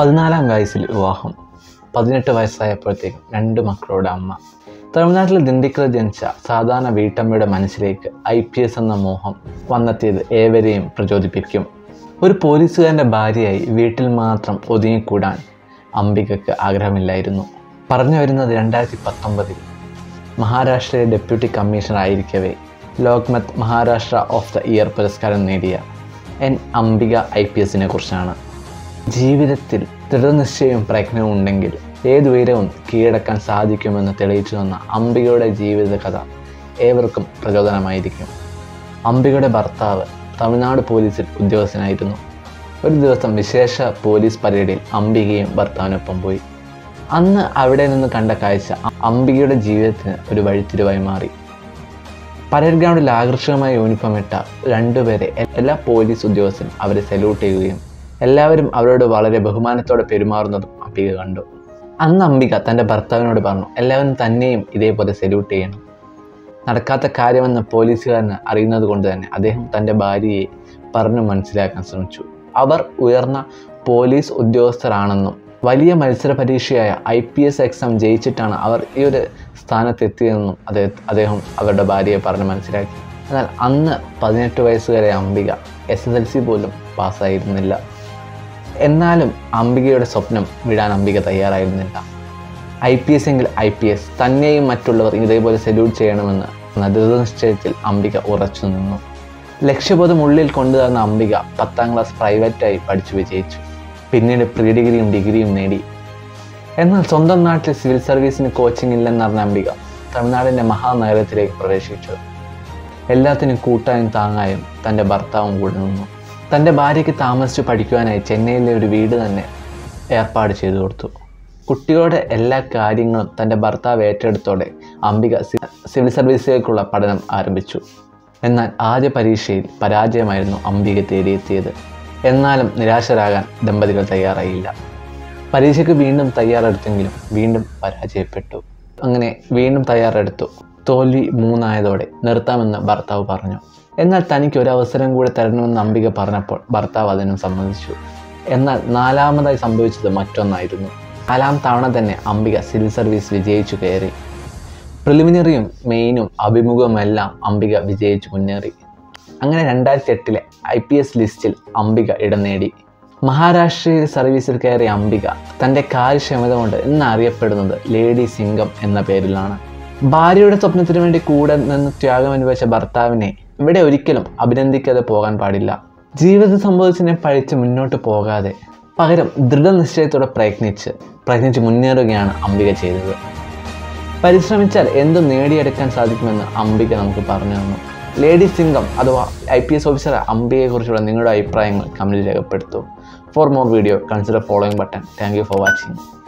പതിനാലാം വയസ്സിൽ വിവാഹം പതിനെട്ട് വയസ്സായപ്പോഴത്തേക്കും രണ്ട് മക്കളുടെ അമ്മ തമിഴ്നാട്ടിൽ ദിണ്ടിക്കൽ ജനിച്ച സാധാരണ വീട്ടമ്മയുടെ മനസ്സിലേക്ക് ഐ പി എസ് എന്ന മോഹം വന്നെത്തിയത് ഏവരെയും പ്രചോദിപ്പിക്കും ഒരു പോലീസുകാരൻ്റെ ഭാര്യയായി വീട്ടിൽ മാത്രം ഒതുങ്ങിക്കൂടാൻ അംബികയ്ക്ക് ആഗ്രഹമില്ലായിരുന്നു പറഞ്ഞു വരുന്നത് രണ്ടായിരത്തി പത്തൊമ്പതിൽ മഹാരാഷ്ട്രയിലെ ഡെപ്യൂട്ടി കമ്മീഷണർ ആയിരിക്കവേ Lokmat Maharashtra of the year പുരസ്കാരം നേടിയ എൻ അംബിക ഐ പി എസിനെ കുറിച്ചാണ് ജീവിതത്തിൽ ദൃഢനിശ്ചയവും പ്രയത്നവും ഉണ്ടെങ്കിൽ ഏത് ഉയരവും കീഴടക്കാൻ സാധിക്കുമെന്ന് തെളിയിച്ചു തന്ന അംബികയുടെ ജീവിത കഥ ഏവർക്കും പ്രചോദനമായിരിക്കും അംബികയുടെ ഭർത്താവ് തമിഴ്നാട് പോലീസിൽ ഉദ്യോഗസ്ഥനായിരുന്നു ഒരു ദിവസം വിശേഷ പോലീസ് പരേഡിൽ അംബികയും ഭർത്താവിനൊപ്പം പോയി അന്ന് അവിടെ നിന്ന് കണ്ട കാഴ്ച അംബികയുടെ ജീവിതത്തിന് ഒരു വഴിത്തിരിവായി മാറി പരേഡ് ഗ്രൗണ്ടിൽ ആകർഷകമായ യൂണിഫോം ഇട്ട രണ്ടുപേരെ എല്ലാ പോലീസ് ഉദ്യോഗസ്ഥരും അവരെ സല്യൂട്ട് ചെയ്യുകയും എല്ലാവരും അവരോട് വളരെ ബഹുമാനത്തോടെ പെരുമാറുന്നതും അംബിക കണ്ടു അന്ന് അംബിക തൻ്റെ ഭർത്താവിനോട് പറഞ്ഞു എല്ലാവരും തന്നെയും ഇതേപോലെ സല്യൂട്ട് ചെയ്യണം നടക്കാത്ത കാര്യമെന്ന് പോലീസുകാരന് അറിയുന്നത് കൊണ്ട് തന്നെ അദ്ദേഹം തൻ്റെ ഭാര്യയെ പറഞ്ഞു മനസ്സിലാക്കാൻ ശ്രമിച്ചു അവർ ഉയർന്ന പോലീസ് ഉദ്യോഗസ്ഥരാണെന്നും വലിയ മത്സര പരീക്ഷയായ ഐ പി എസ് എക്സാം ജയിച്ചിട്ടാണ് അവർ ഈ ഒരു സ്ഥാനത്തെത്തിയതെന്നും അദ്ദേഹം അദ്ദേഹം അവരുടെ ഭാര്യയെ പറഞ്ഞ് മനസ്സിലാക്കി എന്നാൽ അന്ന് പതിനെട്ട് വയസ്സുവരെ Ambika S S L C പോലും പാസ്സായിരുന്നില്ല എന്നാലും അംബികയുടെ സ്വപ്നം വിടാൻ അംബിക തയ്യാറായിരുന്നില്ല ഐ പി എസ് എങ്കിൽ ഐ പി എസ് തന്നെയും മറ്റുള്ളവർ ഇതേപോലെ സല്യൂട്ട് ചെയ്യണമെന്ന് ദൃഢനിശ്ചയത്തിൽ അംബിക ഉറച്ചു നിന്നു ലക്ഷ്യബോധം ഉള്ളിൽ കൊണ്ടുവന്ന അംബിക പത്താം ക്ലാസ് പ്രൈവറ്റായി പഠിച്ചു വിജയിച്ചു പിന്നീട് പ്രീ ഡിഗ്രിയും ഡിഗ്രിയും നേടി എന്നാൽ സ്വന്തം നാട്ടിൽ സിവിൽ സർവീസിന് കോച്ചിങ് ഇല്ലെന്നറിഞ്ഞ അംബിക തമിഴ്നാടിൻ്റെ മഹാനഗരത്തിലേക്ക് പ്രവേശിച്ചു എല്ലാത്തിനും കൂട്ടായും താങ്ങായും തൻ്റെ ഭർത്താവും കൂടെ നിന്നു തൻ്റെ ഭാര്യയ്ക്ക് താമസിച്ച് പഠിക്കുവാനായി ചെന്നൈയിലെ ഒരു വീട് തന്നെ ഏർപ്പാട് ചെയ്തു കൊടുത്തു കുട്ടികളുടെ എല്ലാ കാര്യങ്ങളും തൻ്റെ ഭർത്താവ് ഏറ്റെടുത്തോടെ അംബിക സി- സിവിൽ സർവീസിലേക്കുള്ള പഠനം ആരംഭിച്ചു എന്നാൽ ആദ്യ പരീക്ഷയിൽ പരാജയമായിരുന്നു അംബിക തേടിയെത്തിയത് എന്നാലും നിരാശരാകാൻ ദമ്പതികൾ തയ്യാറായില്ല പരീക്ഷയ്ക്ക് വീണ്ടും തയ്യാറെടുത്തെങ്കിലും വീണ്ടും പരാജയപ്പെട്ടു അങ്ങനെ വീണ്ടും തയ്യാറെടുത്തു തോൽവി മൂന്നായതോടെ നിർത്താമെന്ന് ഭർത്താവ് പറഞ്ഞു എന്നാൽ തനിക്ക് ഒരു അവസരം കൂടി തരണമെന്ന് അംബിക പറഞ്ഞപ്പോൾ ഭർത്താവ് അതിനും സമ്മതിച്ചു എന്നാൽ നാലാമതായി സംഭവിച്ചത് മറ്റൊന്നായിരുന്നു നാലാം തവണ തന്നെ അംബിക സിവിൽ സർവീസ് വിജയിച്ചു കയറി പ്രിലിമിനറിയും മെയിനും അഭിമുഖവുമെല്ലാം അംബിക വിജയിച്ചു മുന്നേറി അങ്ങനെ രണ്ടായിരത്തി എട്ടിലെ ഐ പി എസ് ലിസ്റ്റിൽ അംബിക ഇടം നേടി മഹാരാഷ്ട്രയിൽ സർവീസിൽ കയറിയ അംബിക തൻ്റെ കാര്യക്ഷമത കൊണ്ട് ഇന്ന് അറിയപ്പെടുന്നത് ലേഡി സിംഗം എന്ന പേരിലാണ് ഭാര്യയുടെ സ്വപ്നത്തിന് വേണ്ടി കൂടെ നിന്ന് ത്യാഗം അനുഭവിച്ച ഭർത്താവിനെ ഇവിടെ ഒരിക്കലും അഭിനന്ദിക്കാതെ പോകാൻ പാടില്ല ജീവിതത്തിൽ സംഭവിച്ചതിനെ പഴിച്ച് മുന്നോട്ട് പോകാതെ പകരം ദൃഢനിശ്ചയത്തോടെ പ്രയത്നിച്ച് പ്രയത്നിച്ച് മുന്നേറുകയാണ് അംബിക ചെയ്തത് പരിശ്രമിച്ചാൽ എന്തും നേടിയെടുക്കാൻ സാധിക്കുമെന്ന് അംബിക നമുക്ക് പറഞ്ഞു തന്നു ലേഡി സിംഗം അഥവാ ഐ പി എസ് ഓഫീസർ അംബികയെക്കുറിച്ചുള്ള നിങ്ങളുടെ അഭിപ്രായങ്ങൾ കമൻറ്റിൽ രേഖപ്പെടുത്തൂ for more video consider following button thank you for watching